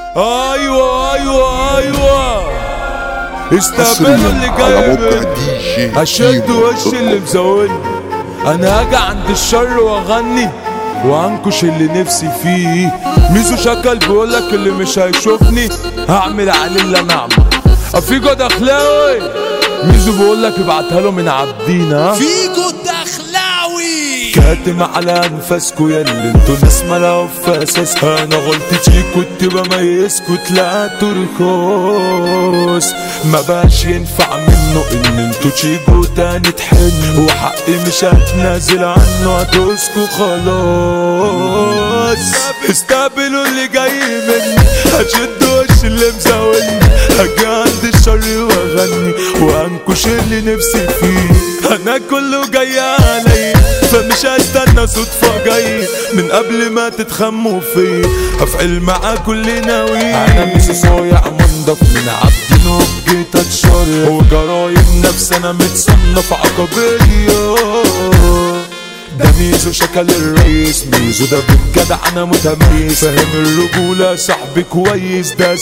ايوه ايوه ايوه استقبلوا اللي على جاي موقع مني دي جي هشد كيمو وش اللي مزولني انا هاجي عند الشر واغني وانكش اللي نفسي فيه ميزو شكل بيقولك اللي مش هيشوفني هعمل عليه اللي انا اعمل افيجو دخلاوي ميزو بيقولك ابعتها له من عبدين ها فيجو الدخلاوي كاتم على انفاسكو ياللي انتوا ناس ملاو في اساس انا غلطتي كنت بميزكوا طلعتوا رخاص ما بقاش ينفع منه ان انتوا تيجوا تاني تحنوا وحقي مش هتنازل عنه هتوسكوا خلاص استقبلوا اللي جاي مني هشد وش اللي مزاولني هاجي عند الشر واغني وانكش اللي نفسي فيه انا كله جاي عليا فمش هستنى صدفة جاي من قبل ما تتخموا فيه افعل معاكوا اللي ناوي انا مش صايع منضف من عبد نوجيت اتشر وجرايم نفسي انا متصنف عقبية ده ميزو شكل الرئيس ميزو ده بالجدع انا متميز فاهم الرجولة صاحبي كويس ده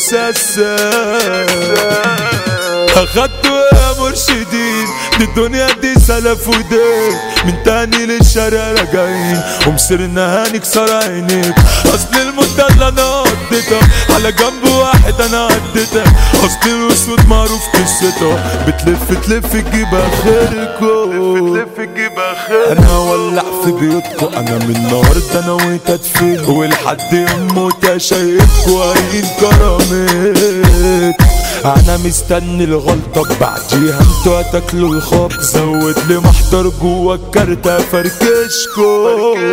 ساسا اخدته يا مرشدين دي الدنيا دي سلف ودين من تاني للشارع راجعين ومصيرنا هنكسر عينيك اصل المدة اللي انا قضيتها على جنب واحد انا عديتها اصل الاسود معروف قصتها بتلف تلف تجيب اخركم تلف تجيب اخركم انا ولع في بيوتكم انا من النهارده نويت اتفهم ولحد يموت شايفكوا قايلين كرامات انا مستني الغلطة بعديها انتوا هتاكلوا الخب زود لي محضر جوا الكارتة فركشكو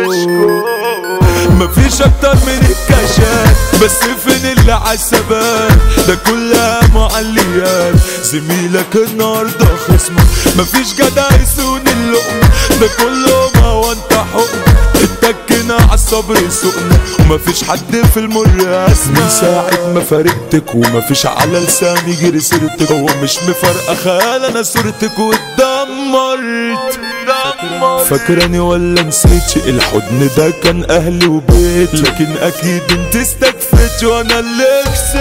مفيش اكتر من الكاشات بس فين اللي عالثبات ده كلها معليات زميلك النهارده خصمك مفيش جدع يسون اللقمة ده كله ما هو انت حكم اتكنا عالصبر سوقنا ومفيش حد في المر اسمع من ساعة ما فارقتك ومفيش على لساني غير سيرتك هو مش مفرقة خيال انا صورتك واتدمرت فاكراني ولا نسيتش الحضن ده كان اهلي وبيت لكن اكيد انت استكفيت وانا اللي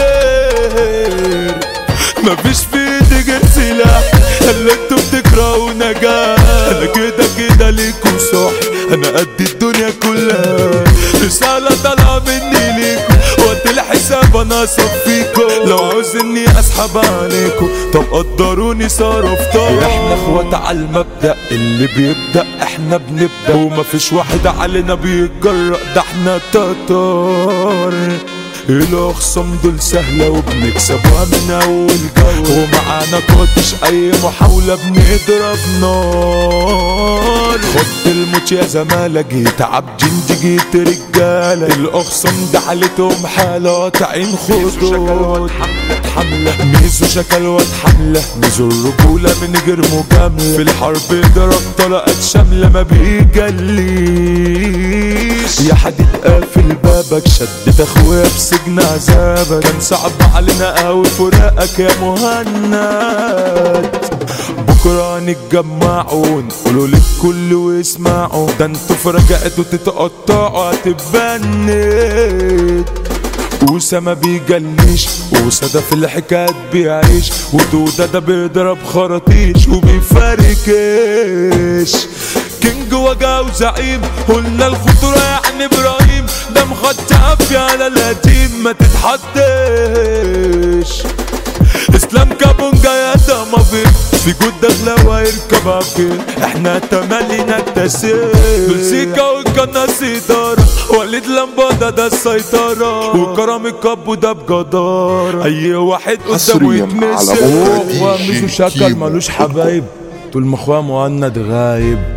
خسرت مفيش في ايدي غير سلاح اللي انتوا بتكرهوا نجاح انا كده كده ليكوا صح انا قد الدنيا كلها رسالة طالعة مني ليكوا وقت الحساب انا اصفيكوا لو عاوز اني اسحب عليكوا طب قدروني صرفتها احنا اخوات على المبدأ اللي بيبدأ احنا بنبدأ ومفيش واحد علينا بيتجرأ ده احنا تتار الاخصام دول سهلة وبنكسبها من اول جو ومعانا كوتش اي محاولة بنضرب نار خد الموت يا زمالة جيت عبجين دي جيت رجالة الاخصام ده حالتهم حالة عين خدود حملة ميزو شكل واد حملة ميزو الرجولة من غير مجاملة في الحرب ضرب طلقات شاملة ما بيجليش يا حديد قافل بابك شدت اخويا بسجن عذابك كان صعب علينا قوي فراقك يا مهند بكرة نتجمعوا ونقولوا للكل ويسمعوا ده انتوا في رجعتوا تتقطعوا هتبند وسا ما بيجليش وسا ده في الحكايات بيعيش ودودة ده بيضرب خراطيش وبيفركش كينج وجا وزعيم قلنا الخطورة يعني ابراهيم ده مخط عافية على القديم ما تتحدش اسلام كابونجا يا دمافين في جود داخلة وهيركب عفين احنا تملي نكتسب دول سيكا والقناص إدارة وليد لمبادة ده السيطرة وكرم الكاب ده بجدارة أي واحد قدامه حصرياً على يتمسك موقع هو دي ميزو جي شكل كيمو ملوش دوت كوم. حبايب طول ما اخويا مهند غايب